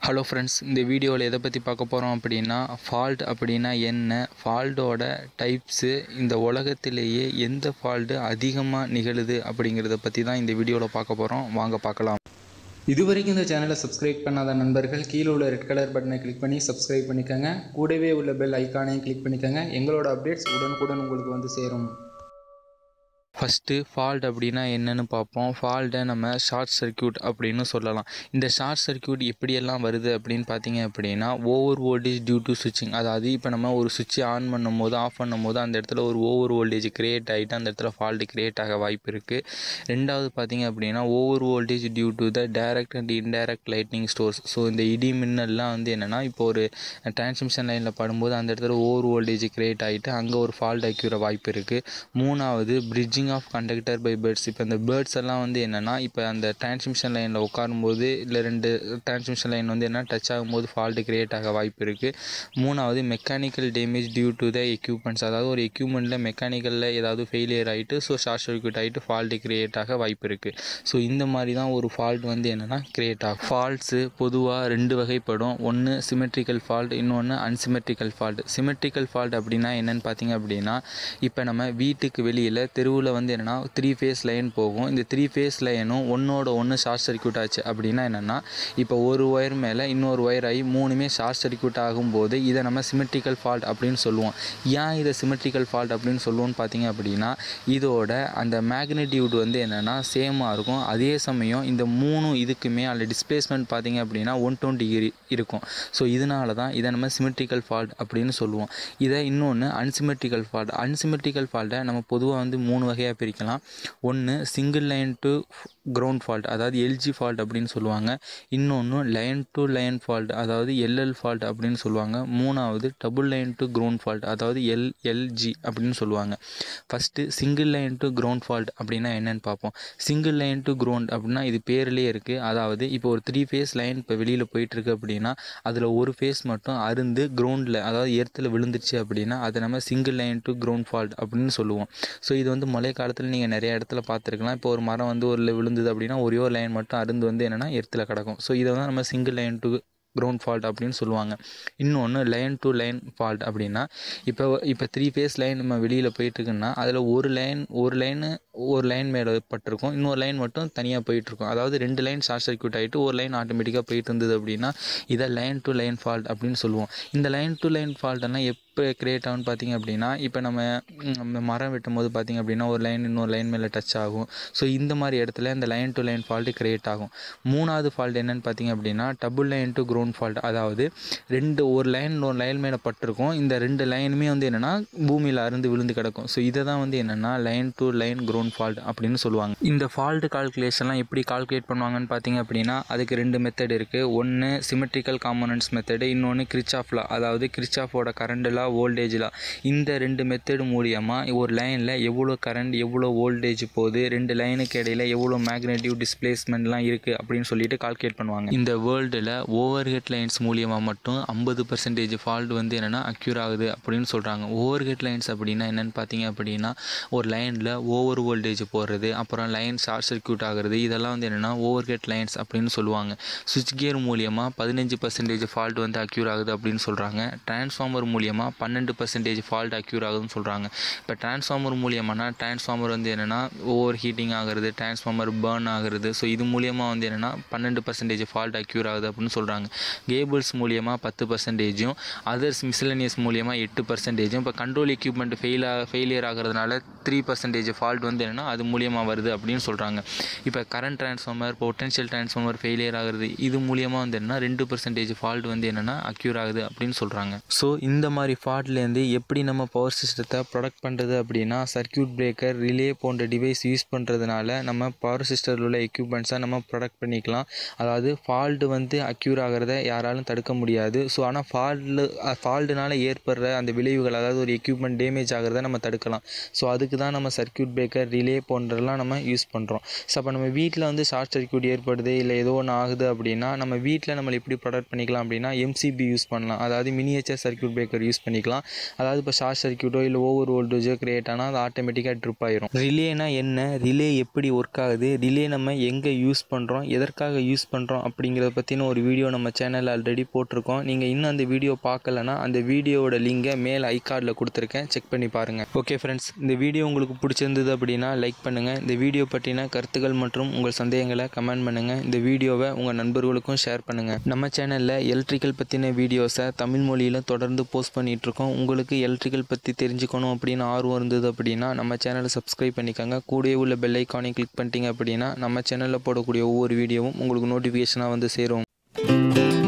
hello friends இந்த வீடியோவில் எதை பற்றி பார்க்க போகிறோம் அப்படின்னா ஃபால்ட் அப்படின்னா என்ன ஃபால்ட்டோட டைப்ஸு இந்த உலகத்திலேயே எந்த ஃபால்ட்டு அதிகமாக நிகழுது அப்படிங்கிறத பற்றி தான் இந்த வீடியோவில் பார்க்க போகிறோம் வாங்க பார்க்கலாம் இதுவரைக்கும் இந்த சேனலை சப்ஸ்கிரைப் பண்ணாத நண்பர்கள் கீழே உள்ள ரெட் கலர் பட்டனை கிளிக் பண்ணி சப்ஸ்கிரைப் பண்ணிக்கோங்க கூடவே உள்ள பெல் ஐக்கானையும் கிளிக் பண்ணிக்கோங்க எங்களோட அப்டேட்ஸ் உடனுக்குடன் உங்களுக்கு வந்து சேரும் ஃபஸ்ட்டு ஃபால்ட் அப்படின்னா என்னன்னு பார்ப்போம் ஃபால்ட்டை நம்ம ஷார்ட் சர்க்யூட் அப்படின்னு சொல்லலாம் இந்த ஷார்ட் சர்க்யூட் எப்படியெல்லாம் வருது அப்படின்னு பார்த்தீங்க அப்படின்னா ஓவர் வோல்டேஜ் டியூ டு சுவிட்சிங் அதாவது இப்போ நம்ம ஒரு சுவிட்சை ஆன் பண்ணும் போது ஆஃப் பண்ணும் போது அந்த இடத்துல ஒரு ஓவர் வோல்டேஜ் கிரியேட் ஆகிட்டு அந்த இடத்துல ஃபால்ட் கிரியேட் ஆக வாய்ப்பு இருக்குது ரெண்டாவது பார்த்தீங்க அப்படின்னா over voltage due to the direct and indirect lightning strokes so இந்த இடி மின்னல்லாம் வந்து என்னென்னா இப்போ ஒரு டிரான்ஸ்மிஷன் லைனில் படும்போது அந்த இடத்துல ஓவர் வோல்டேஜ் கிரியேட் ஆகிட்டு அங்கே ஒரு ஃபால்ட் அக்யூர வாய்ப்பு இருக்குது மூணாவது bridging of conductor by birds இப்போ இந்த பேர்ட்ஸ் எல்லாம் வந்து என்னென்னா இப்போ அந்த டிரான்ஸ்மிஷன் லைனில் உட்காரும்போது இல்லை ரெண்டு டிரான்ஸ்மிஷன் லைன் வந்து என்ன டச் ஆகும்போது ஃபால்ட் கிரியேட் ஆக வாய்ப்பு இருக்குது மூணாவது mechanical damage due to the equipments அதாவது ஒரு எக்யூப்மெண்ட்டில் மெக்கானிக்கலில் ஏதாவது ஃபெயிலியர் ஆகிட்டு ஸோ ஷார்ட் சர்க்யூட் ஆகிட்டு ஃபால்ட்டு கிரியேட் ஆக வாய்ப்பு இருக்குது ஸோ இந்த மாதிரி தான் ஒரு ஃபால்ட் வந்து என்னென்னா கிரியேட் ஆகும் ஃபால்ட்ஸு பொதுவாக ரெண்டு வகைப்படும் ஒன்று சிமெட்ரிக்கல் ஃபால்ட் இன்னொன்று அன்சிமெட்ரிக்கல் ஃபால்ட் சிமெட்ரிக்கல் ஃபால்ட் அப்படின்னா என்னென்னு பார்த்தீங்க அப்படின்னா இப்போ நம்ம வீட்டுக்கு வெளியில் தெருவில் வந்து என்னென்னா த்ரீ ஃபேஸ் லைன் போகும் இந்த த்ரீ ஃபேஸ் லைனும் ஒன்றோட ஒன்று ஷார்ட் சர்க்யூட் ஆச்சு அப்படின்னா என்னென்னா இப்போ ஒரு ஒயர் மேலே இன்னொரு ஒயர் ஆகி மூணுமே ஷார்ட் சர்க்யூட் ஆகும்போது இதை நம்ம சிமெட்ரிக்கல் ஃபால்ட் அப்படின்னு சொல்லுவோம் ஏன் இதை சிமெட்ரிக்கல் ஃபால்ட் அப்படின்னு சொல்லுவோம்னு பார்த்தீங்க அப்படின்னா இதோட அந்த மேக்னெட்டியூட் வந்து என்னென்னா சேமாக இருக்கும் அதே சமயம் இந்த மூணு இதுக்குமே அதில் டிஸ்பிளேஸ்மெண்ட் பார்த்தீங்க அப்படின்னா ஒன் டுவெண்ட்டி டிகிரி இருக்கும் ஸோ இதனால தான் இதை நம்ம சிமெட்ரிக்கல் ஃபால்ட் அப்படின்னு சொல்லுவோம் இதை இன்னொன்று அன்சிமெட்ரிக்கல் ஃபால்ட் அன்சிமெட்ரிக்கல் ஃபால்ட்டை நம்ம பொதுவாக வந்து மூணு வகையாக பிரிக்கலாம் ஒன்று single line to ground fault அதாவது எல்ஜி ஃபால்ட் அப்படின்னு சொல்லுவாங்க இன்னொன்று லைன் டு லைன் ஃபால்ட் அதாவது எல்எல் ஃபால்ட் அப்படின்னு சொல்லுவாங்க மூணாவது double line to ground fault அதாவது எல்எல்ஜி அப்படின்னு சொல்லுவாங்க first single line to ground fault அப்படின்னா என்னென்னு பார்ப்போம் சிங்கிள் லைன் டு கிரவுண்ட் அப்படின்னா இது பேர்லேயே இருக்குது அதாவது இப்போ ஒரு த்ரீ ஃபேஸ் லைன் இப்போ வெளியில் போயிட்டுருக்கு அப்படின்னா அதில் ஒரு ஃபேஸ் மட்டும் அருந்து கிரவுண்டில் அதாவது எர்த்தில் விழுந்துச்சு அப்படின்னா அதை நம்ம single line to ground fault அப்படின்னு சொல்லுவோம் ஸோ இது வந்து மழை காலத்தில் நீங்கள் நிறைய இடத்துல பார்த்துருக்கலாம் இப்போ ஒரு மரம் வந்து ஒரு விழுந்தது அப்படின்னா ஒரே ஒரு லைன் மட்டும் அருந்து வந்து என்னென்னா எர்த்தில் கிடக்கும் ஸோ இதை வந்து நம்ம single line to ground fault அப்படின்னு சொல்லுவாங்க இன்னொன்று லைன் டு லைன் ஃபால்ட் அப்படின்னா இப்போ இப்போ த்ரீ ஃபேஸ் லைன் நம்ம வெளியில் போயிட்டுருக்குன்னா அதில் ஒரு லைன் ஒரு லைனு ஒரு லைன் மேலே பட்டிருக்கும் இன்னொரு லைன் மட்டும் தனியாக போயிட்டுருக்கும் அதாவது ரெண்டு லைன் ஷார்ட் சர்க்யூட் ஆகிட்டு ஒரு லைன் ஆட்டோமேட்டிக்காக போயிட்டு இருந்தது அப்படின்னா இதை லைன் டு லைன் ஃபால்ட் அப்படின்னு சொல்லுவோம் இந்த லைன் டு லைன் ஃபால்ட்டெல்லாம் எப்போ கிரியேட் ஆகும்னு பார்த்தீங்க அப்படின்னா இப்போ நம்ம நம்ம மரம் வெட்டும் போது பார்த்திங்க அப்படின்னா ஒரு லைன் இன்னொரு லைன் மேலே டச் ஆகும் ஸோ இந்த மாதிரி இடத்துல இந்த line to line fault create ஆகும் மூணாவது ஃபால்ட் என்னென்னு பார்த்தீங்க அப்படின்னா double line to ground fault அதாவது ரெண்டு ஒரு லைன் ஒரு லைன் மேலே பட்டிருக்கும் இந்த ரெண்டு லைனுமே வந்து என்னென்னா பூமியில் அருந்து விழுந்து கிடக்கும் ஸோ இதை தான் வந்து என்னென்னா line to line ground fault அப்படின்னு சொல்லுவாங்க இந்த ஃபால்ட் கால்குலேஷன்லாம் எப்படி கால்குலேட் பண்ணுவாங்கன்னு பார்த்தீங்க அப்படின்னா அதுக்கு ரெண்டு மெத்தட் இருக்குது ஒன்று சிமெட்ரிக்கல் காம்போனன்ட்ஸ் மெத்தடு இன்னொன்று கிரிச்சாஃப்லா அதாவது கிரிச்சாஃபோட கரண்ட்லாம் வோல்டேஜ்லாம் இந்த ரெண்டு மெத்தடு மூலியமாக ஒரு லைனில் எவ்வளோ கரண்ட் எவ்வளோ வோல்டேஜ் போகுது ரெண்டு லைனுக்கு இடையில எவ்வளோ மேக்னெட்டிவ் டிஸ்பிளேஸ்மெண்ட்லாம் இருக்குது அப்படின்னு சொல்லிட்டு கால்குலேட் பண்ணுவாங்க இந்த வேர்ல்டில் ஓவர் ஹெட் லைன்ஸ் மூலியமாக மட்டும் ஐம்பது பர்சன்டேஜ் ஃபால்ட் வந்து என்னென்னா அக்யூர் ஆகுது அப்படின்னு சொல்கிறாங்க ஓவர் ஹெட் லைன்ஸ் அப்படின்னா என்னென்னு பார்த்தீங்க அப்படின்னா ஒரு லைனில் ஓவர் வோல்டேஜ் போடுறது அப்புறம் லைன் ஷார்ட் சர்க்யூட் ஆகுறது இதெல்லாம் வந்து என்னென்னா ஓவர் ஹெட் லைன்ஸ் அப்படின்னு சொல்லுவாங்க சுவிட்ச் கியர் மூலியமாக பதினஞ்சு பர்சன்டேஜ் ஃபால்ட் வந்து அக்யூர் ஆகுது அப்படின்னு சொல்கிறாங்க டிரான்ஸ்ஃபார்மர் மூலியமாக பன்னெண்டு பர்சன்டேஜ் ஃபால்ட் அக்யூர் ஆகுதுன்னு சொல்கிறாங்க இப்போ டிரான்ஸ்ஃபார்மர் மூலியமானா டிரான்ஸ்ஃபார்மர் வந்து என்னென்னா ஓவர் ஹீட்டிங் ஆகுறது டிரான்ஸ்ஃபார்மர் பேர்ன் ஆகுறது ஸோ இது மூலியமாக வந்து என்னென்னா பன்னெண்டு பர்சன்டேஜ் ஃபால்ட் அக்யூர் ஆகுது அப்படின்னு சொல்கிறாங்க கேபிள்ஸ் மூலியமாக பத்து பர்சன்டேஜும் அதர்ஸ் மிஸ்லனியஸ் மூலியமாக எட்டு பர்சன்டேஜும் இப்போ கண்ட்ரோல் எக்யூப்மெண்ட் ஃபெயில் ஃபெயிலியர் ஆகிறதுனால த்ரீ பர்சன்டேஜ் ஃபால்ட் வந்து என்னென்னா அது மூலியமாக வருது அப்படின்னு சொல்கிறாங்க இப்போ current transformer potential transformer failure ஆகுறது இது மூலியமாக வந்து என்னென்னா ரெண்டு பர்சன்டேஜ் ஃபால்ட் வந்து என்னென்னா அக்யூர் ஆகுது அப்படின்னு சொல்கிறாங்க ஸோ இந்த மாதிரி ஃபால்ட்லேருந்து எப்படி நம்ம பவர் சிஸ்டத்தை ப்ரொடக்ட் பண்ணுறது அப்படின்னா சர்க்கியூட் பிரேக்கர் ரிலே போன்ற டிவைஸ் யூஸ் பண்ணுறதுனால நம்ம பவர் சிஸ்டத்தில் உள்ள எக்யூப்மெண்ட்ஸை நம்ம ப்ரொடக்ட் பண்ணிக்கலாம் அதாவது ஃபால்ட்டு வந்து அக்யூர் ஆகிறத யாராலும் தடுக்க முடியாது ஸோ ஆனால் ஃபால்ட்டில் ஃபால்ட்டுனால ஏற்படுற அந்த விளைவுகள் அதாவது ஒரு எக்யூப்மெண்ட் டேமேஜ் ஆகிறத நம்ம தடுக்கலாம் ஸோ அதுக்கு தான் நம்ம சர்க்கியூட் பிரேக்கர் ரிலே போன்றதெல்லாம் நம்ம யூஸ் பண்ணுறோம் ஸோ அப்போ நம்ம வீட்டில் வந்து ஷார்ட் சர்க்யூட் ஏற்படுது இல்லை ஏதோ ஒன்று ஆகுது அப்படின்னா நம்ம வீட்டில் நம்ம எப்படி ப்ரொடக்ட் பண்ணிக்கலாம் அப்படின்னா எம்சிபி யூஸ் பண்ணலாம் அதாவது மினியேச்சர் சர்க்யூட் பிரேக்கர் யூஸ் பண்ணிக்கலாம் அதாவது இப்போ ஷார்ட் சர்க்யூட்டோ இல்லை ஓவர் வோல்டேஜோ கிரியேட் ஆனால் அது ஆட்டோமேட்டிக்காக ட்ரிப் ஆயிரும் ரிலேனா என்ன ரிலே எப்படி ஒர்க் ஆகுது ரிலே நம்ம எங்கே யூஸ் பண்ணுறோம் எதற்காக யூஸ் பண்ணுறோம் அப்படிங்கிறத பற்றின ஒரு வீடியோ நம்ம சேனலில் ஆல்ரெடி போட்டிருக்கோம் நீங்கள் இன்னும் அந்த வீடியோ பார்க்கலன்னா அந்த வீடியோவோட லிங்கை மேலே ஐகார்டில் கொடுத்துருக்கேன் செக் பண்ணி பாருங்கள் ஓகே ஃப்ரெண்ட்ஸ் இந்த வீடியோ உங்களுக்கு பிடிச்சிருந்தது அப்படின்னா லைக் பண்ணுங்கள் இந்த வீடியோ பற்றின கருத்துக்கள் மற்றும் உங்கள் சந்தேகங்களை கமெண்ட் பண்ணுங்கள் இந்த வீடியோவை உங்கள் நண்பர்களுக்கும் ஷேர் பண்ணுங்கள் நம்ம சேனலில் எலக்ட்ரிக்கல் பற்றின வீடியோஸை தமிழ் மொழியில் தொடர்ந்து போஸ்ட் பண்ணிகிட்ருக்கோம் உங்களுக்கு எலக்ட்ரிக்கல் பற்றி தெரிஞ்சுக்கணும் அப்படின்னு ஆர்வம் இருந்தது அப்படின்னா நம்ம சேனலை சப்ஸ்கிரைப் பண்ணிக்கோங்க கூடவே உள்ள பெல் ஐக்கானை கிளிக் பண்ணிட்டீங்க அப்படின்னா நம்ம சேனலில் போடக்கூடிய ஒவ்வொரு வீடியோவும் உங்களுக்கு நோட்டிஃபிகேஷனாக வந்து சேரும்